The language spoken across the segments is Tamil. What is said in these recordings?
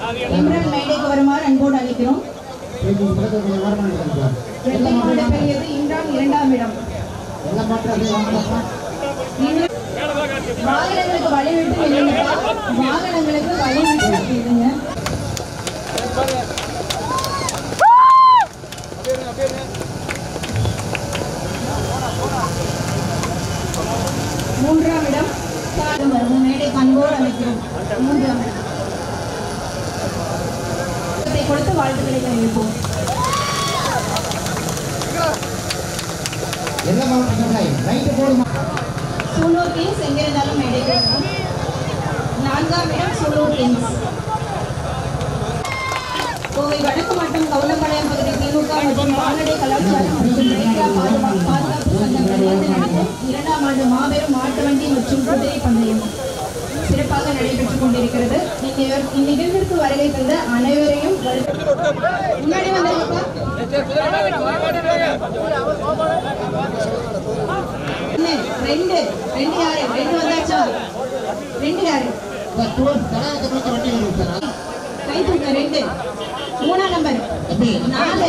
இம்ரான் மேடைக்கு வருமாறு அன்போடு அழைக்கிறோம் வெள்ளை மாடு பெரியது இம்ரான் இரண்டாம் இடம் இம்ரான் வாகனங்களுக்கு வழி விட்டு நில்லுங்க வாகனங்களுக்கு வழி விட்டு நில்லுங்க மூன்றாம் இடம் சாடு வரும் மேடை அன்போடு அழைக்கிறோம் மூன்றாம் இடம் இதை கொடுத்து வாழ்த்துக்களை தெரிவிப்போம் சூலூர் கிங்ஸ் எங்கிருந்தாலும் மேடைக்கு வரும் நான்காம் இடம் சூலூர் கிங்ஸ் கோவை வடக்கு மற்றும் கவுளம்பாளையம் பகுதி திமுக மற்றும் கால்நடை கலாச்சாரம் மற்றும் ரயில்வே பாதுகா- பாதுகாப்பு சங்கங்கள் இணைந்து நடத்தும் இரண்டாம் ஆண்டு மாபெரும் மாட்டு வண்டி மற்றும் குதிரை பந்தயம் சிறப்பாக நடைபெற்றுக் கொண்டிருக்கிறது இந்நிகழ்- இந்நிகழ்விற்கு வருகை தந்த அனைவரையும் வருக- முன்னாடி வந்தாங்கப்பா ஒண்ணு, ரெண்டு ரெண்டு யாரு ரெண்டு வந்தாச்சா ரெண்டு யாரு கை தூக்க ரெண்டு மூணாம் நம்பர் நாலு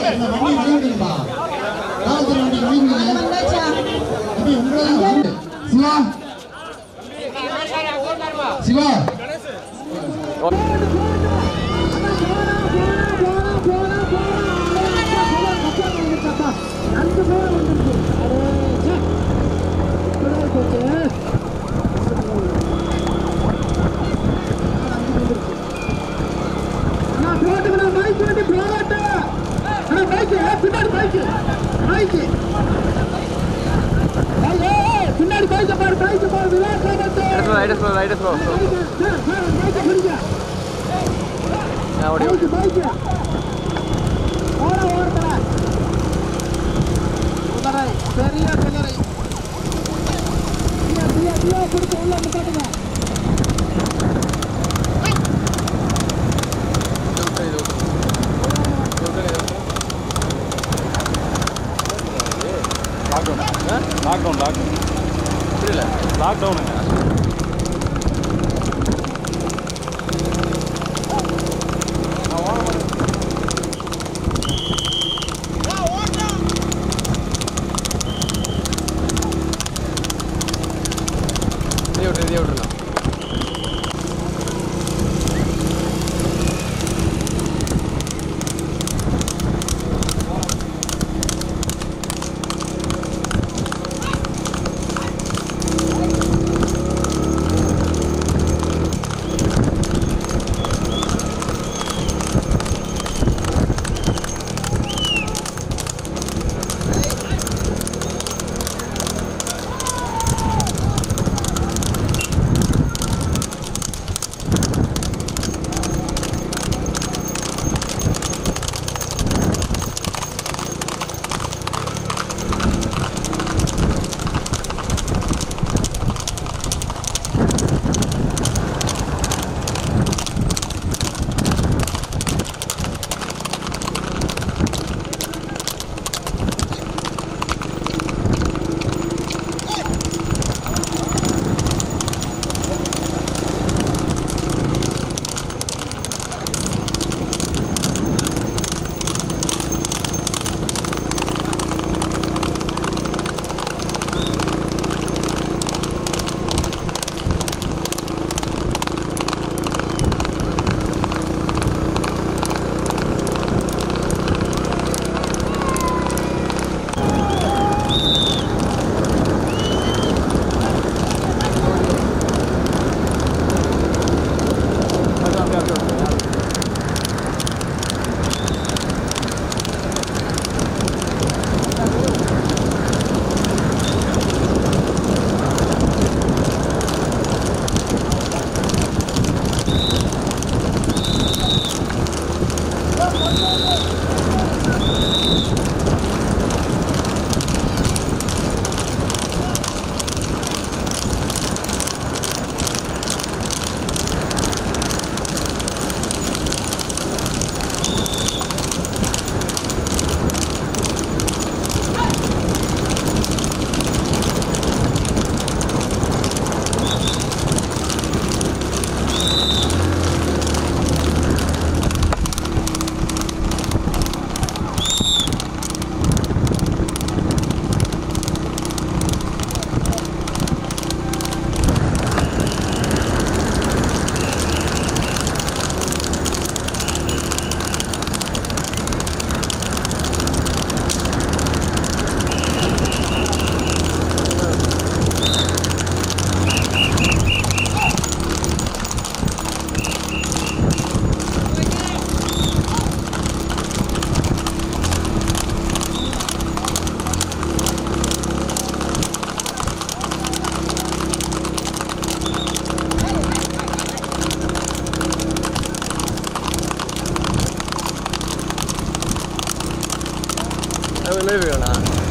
நாலு வந்தாச்சா சிவா சிவா பின்னாடி பைக்க பாரு பைக்க பாரு விளையாட்டு ரைட் ஸ்லோ ரைட் ஸ்லோ ஓடி பைக்கு பைக்கு ஓட ஓரத்துல குதிரை பெரிய குதிரை பியா பியா பியா கொடுத்து உள்ள முட்டாட்டுங்க லாக்டவுன் லாக்டவுன் லாக்டவுன் புரியல லாக்டவுனுங்க இதே விட்டு இதே விட்டுலாம் மாதிரி போயிடா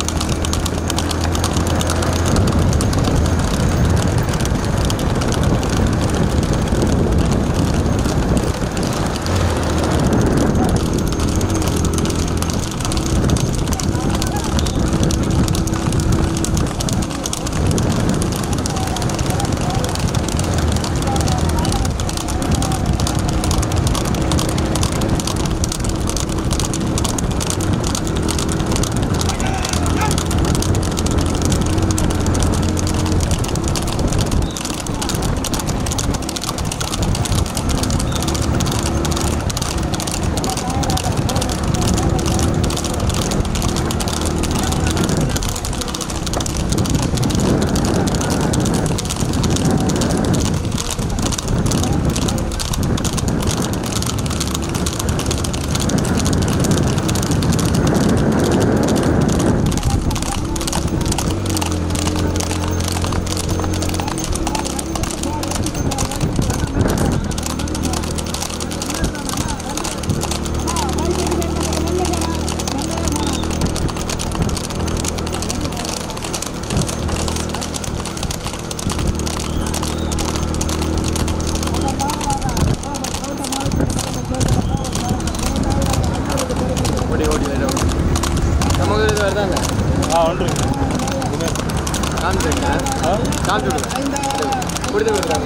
ஓடி ஓடி லைட்டாக ஓடி நம்ம ஊர் இது வருதாங்க ஆ வந்துருக்கு காமிச்சிருங்க காமிச்சு விடுங்க முடித்து வருதாங்க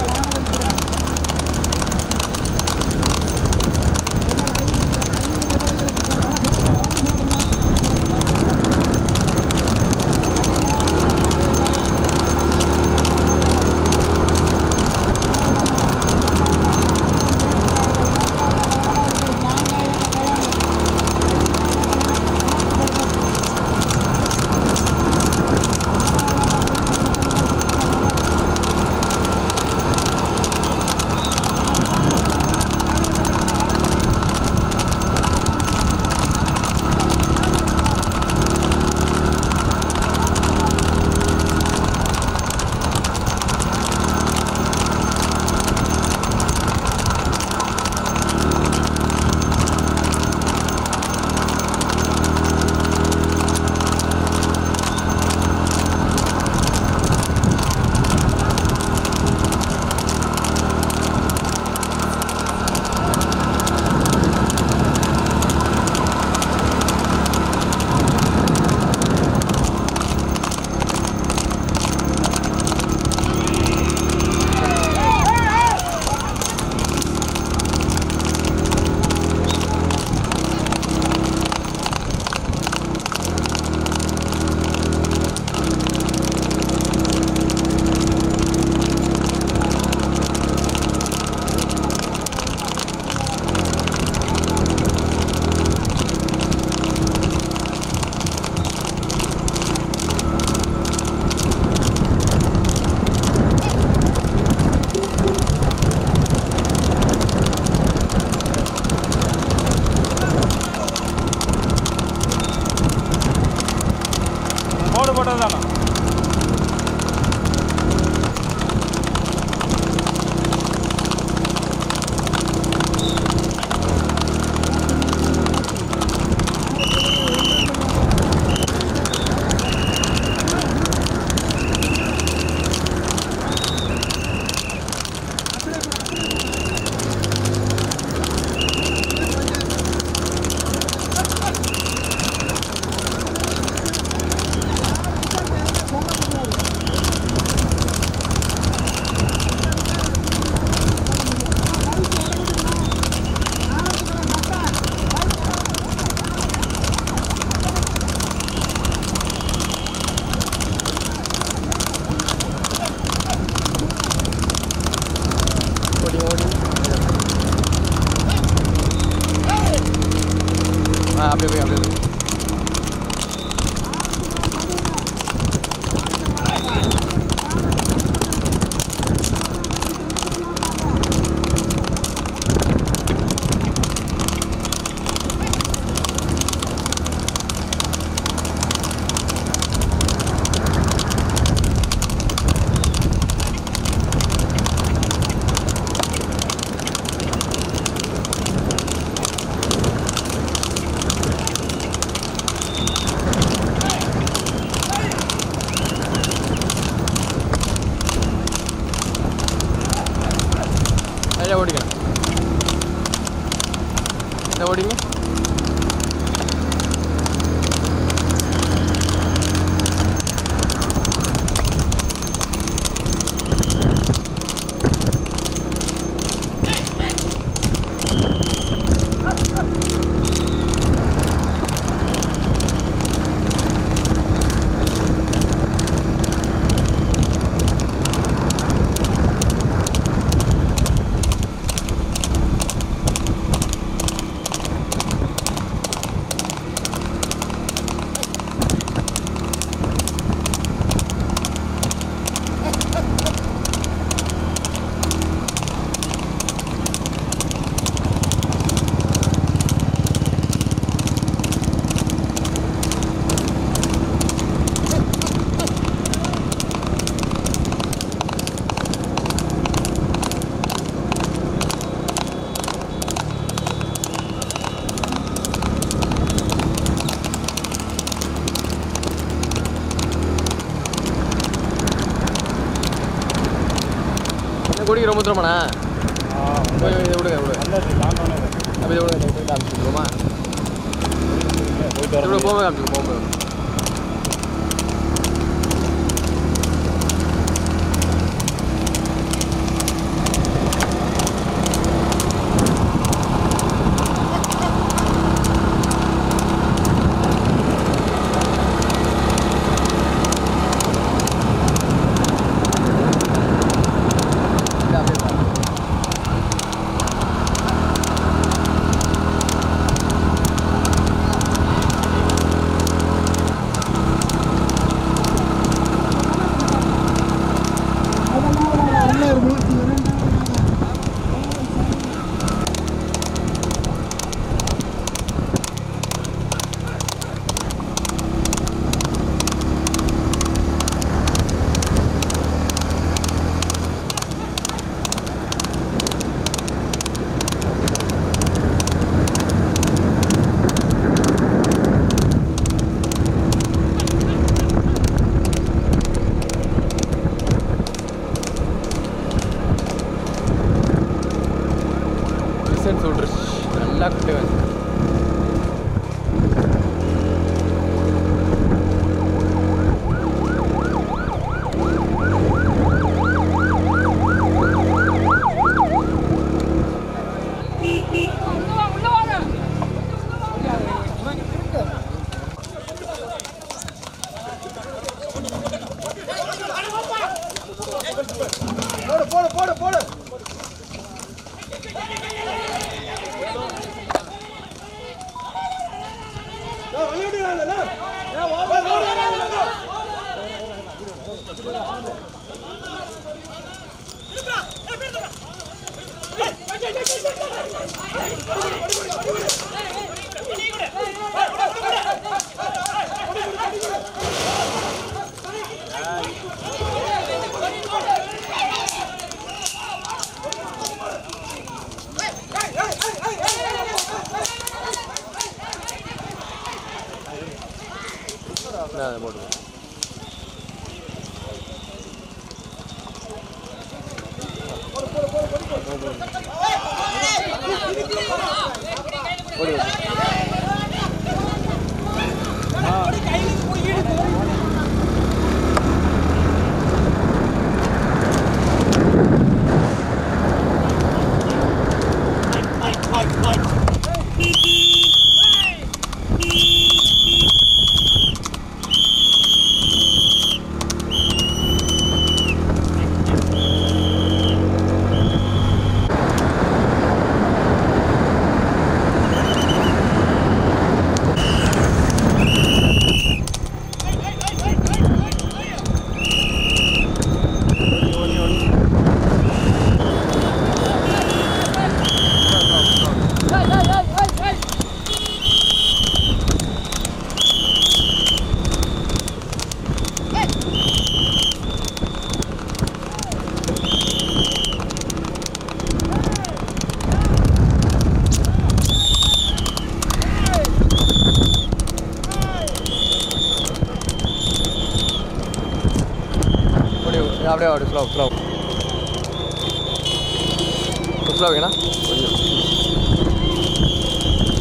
போடு போட்டது தானே ஓடி ஓடி ஆ அப்படியே போய் அப்படியே போய் இந்த ஓடிங்க இந்த கொடிக்கு ரொம்ப தூரமாண்ணா கொஞ்சம் இதை விடுங்க விடுங்க அப்போ இதை விடுங்க போயிட்டு காமிச்சுக்கோமா போயிட்டு இவ்வளோ போக காமிச்சுக்கோ போகும்போது இல்ல, அப்படியே பாருங்க. லிசன் சொல்றேன் நல்லா குட்டி வந்து நான் அதை போட்டுக்கிறேன் ஓடி ஓடி ஓடி ஓடி. அப்படியே ஓடி ஸ்லோ ஸ்லோ ஸ்லோ வேணா கொஞ்சம்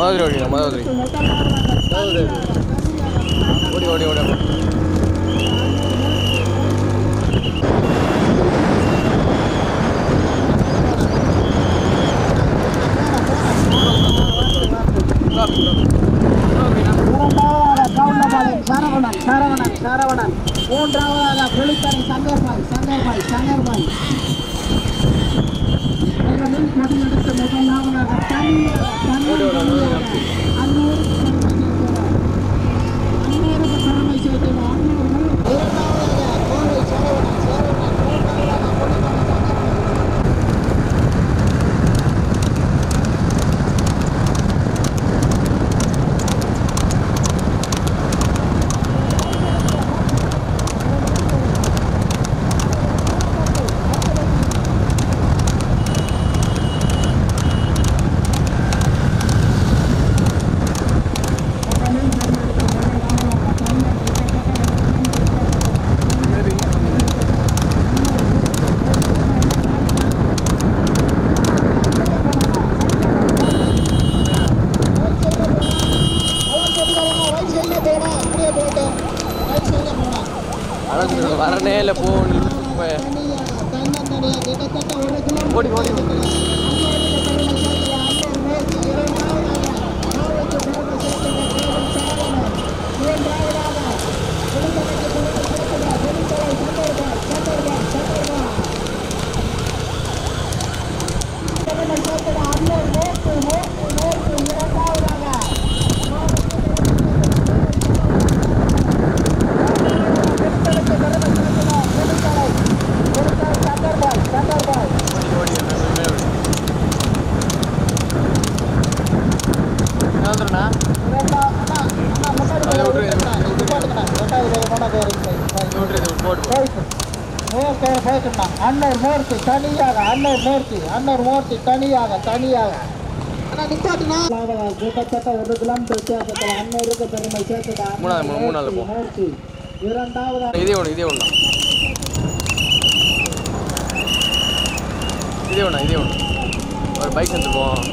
மதுரை ஓடிடா மதுரை ஓடி ஓடி ஓடி இரண்டாவதாக கவுண்டபாளையம் சரவணன் சரவணன் சரவணன் மூன்றாவதாக புலித்தரை சங்கர்பாய் சங்கர்பாய் சங்கர்பாய் முதலில் கொடியெடுத்து முதலாவதாக தனியாக தனியாக அன்னூருக்கு பெருமை சேர்க்கிறார் அன்னூருக்கு பெருமை சேர்க்கிறார் அன்னூர்கள் இரண்டாவதாக கோவை சரவணன் சரவணன் மூன்றாவதாக புலித்தரை சங்கர்பாய் அதான் சொல்றேன், வரனே இல்லை போகணும் ஓடி ஓடி ஓடி ஓடி மேலே ஓடி என்ன வந்துடுண்ணா அதை விட்டுரு இதை விட்டுரு இதை போட்டு அன்னூர் மூர்த்தி தனியாக அன்னூர் மூர்த்தி அன்னூர் மூர்த்தி தனியாக தனியாக கிட்டத்தட்ட ஒரு கிலோமீட்டர் வித்தியாசத்தில் அன்னூருக்கு பெருமை சேர்த்துட்டா மூணாவது, மூணு- மூணாவது போ. மூர்த்தி இரண்டாவது இதே ஒன்று இதே ஒன்று இதே ஒன்றா இதே ஒன்று ஒரு பைக் எடுத்துப்போம்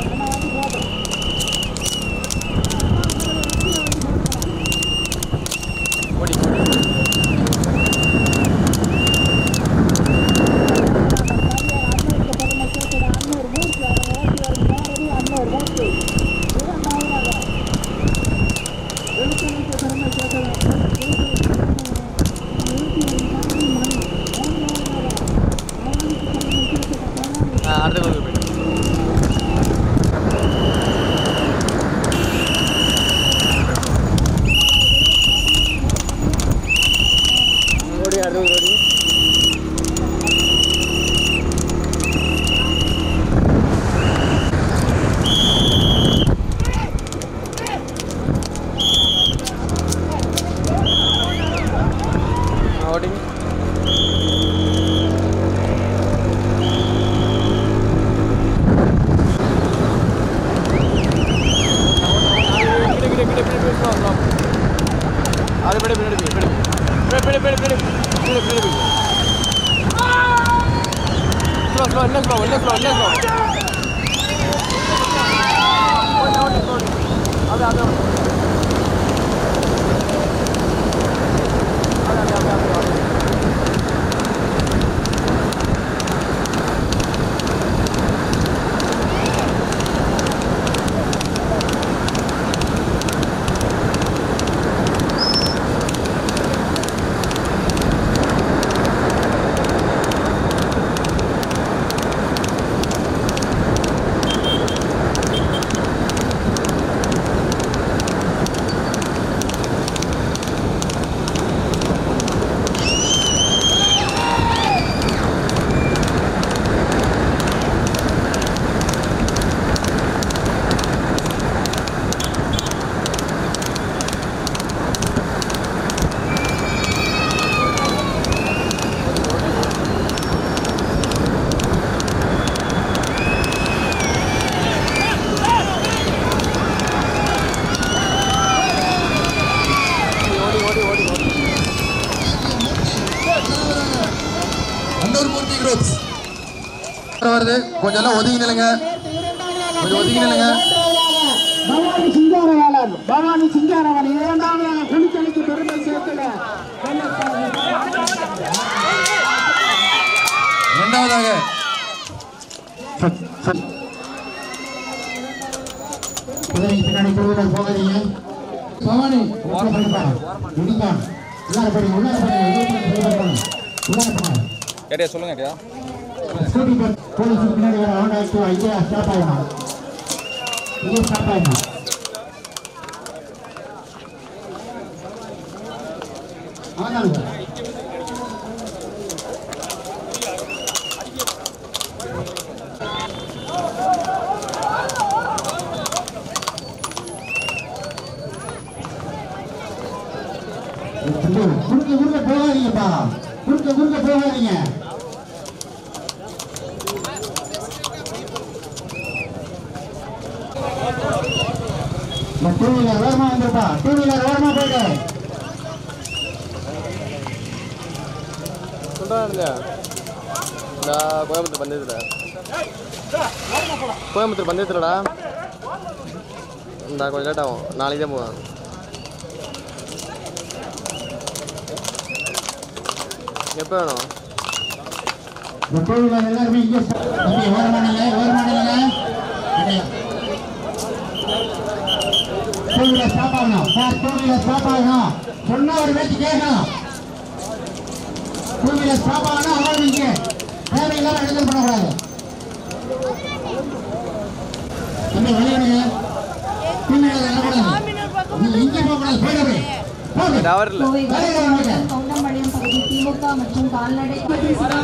ஓடி ஆ அடுத்த கோவில் போயிட்டு ஓடி அடுத்த கோவில் ஓடி ஓடிங்க கிட்ட கிட்ட கிட்ட பின்னாடி ஸ்லோ ஸ்லோ அது பின்னாடி பின்னாடி போய் பின்னாடி பின்னாடி பின்னாடி பின்னாடி பின்னாடி பின்னாடி ஸ்லோ ஸ்லோ என்ன ஸ்லோ என்ன ஸ்லோ என்ன ஸ்லோ அது அது ஓடி ஓடி ஓடி ஓடி அன்னூர் மூர்த்தி குரூப்ஸ் வருது கொஞ்சம் எல்லாம் ஒதுங்கி நில்லுங்க கொஞ்சம் ஒதுங்கி நில்லுங்க பவானி சிங்காரவேலன் பவானி சிங்காரவன் இரண்டாவதாக குளித்தலைக்கு பெருமை சேர்த்துல இரண்டாவதாக பின்னாடி குழுவினர் போகாதீங்க பவானி ஓரம் படிப்பான் முடிப்பான் உள்ளார படி உள்ளார படி உள்ளார போங்க கேட்டியா சொல்லுங்க கேட்டியா ஸ்கூட்டி பஸ் போலீஸ் பின்னாடி வர ஹோண்டா ஆக்டிவா இங்கே ஸ்டாப் ஆயிடும் இங்கே ஸ்டாப் ஆயிடும் ஆனாங்க குறுக்க குறுக்க போகாதீங்கப்பா குறுக்க குறுக்க போகாதீங்க டூ வீலர் வேகமா வந்துருப்பா டூ வீலர் வேகமா போயிடு சொல்கிறேன் இல்லையா இந்த கோயம்புத்தூர் பந்தயத்தில் கோயம்புத்தூர் பந்தயத்தில்டா இந்த கொஞ்சம் லேட் ஆகும் நாளைக்கு தான் போவேன் எப்போ வேணும் இந்த டூ வீலர் எல்லாருமே இங்கே தம்பி ஓரமானீங்க ஓரமானீங்க டூ வீலர் ஸ்டாப் ஆகணும் சார் டூ வீலர் ஸ்டாப் ஆகணும் சொன்னா ஒரு பேச்சு கேட்கணும் டூ வீலர் ஸ்டாப் ஆகணும் அவ்வளோ இங்கே தேவையில்லாம எழுதல் பண்ணக்கூடாது தம்பி வெளியிடுங்க டூ வீலர் வரக்கூடாது நீங்க இங்கே போகக்கூடாது போயிடு போய் டவர் இல்லை கோவை வடக்கு மாவட்டம் கவுண்டம்பாளையம் பகுதி திமுக மற்றும் கால்நடை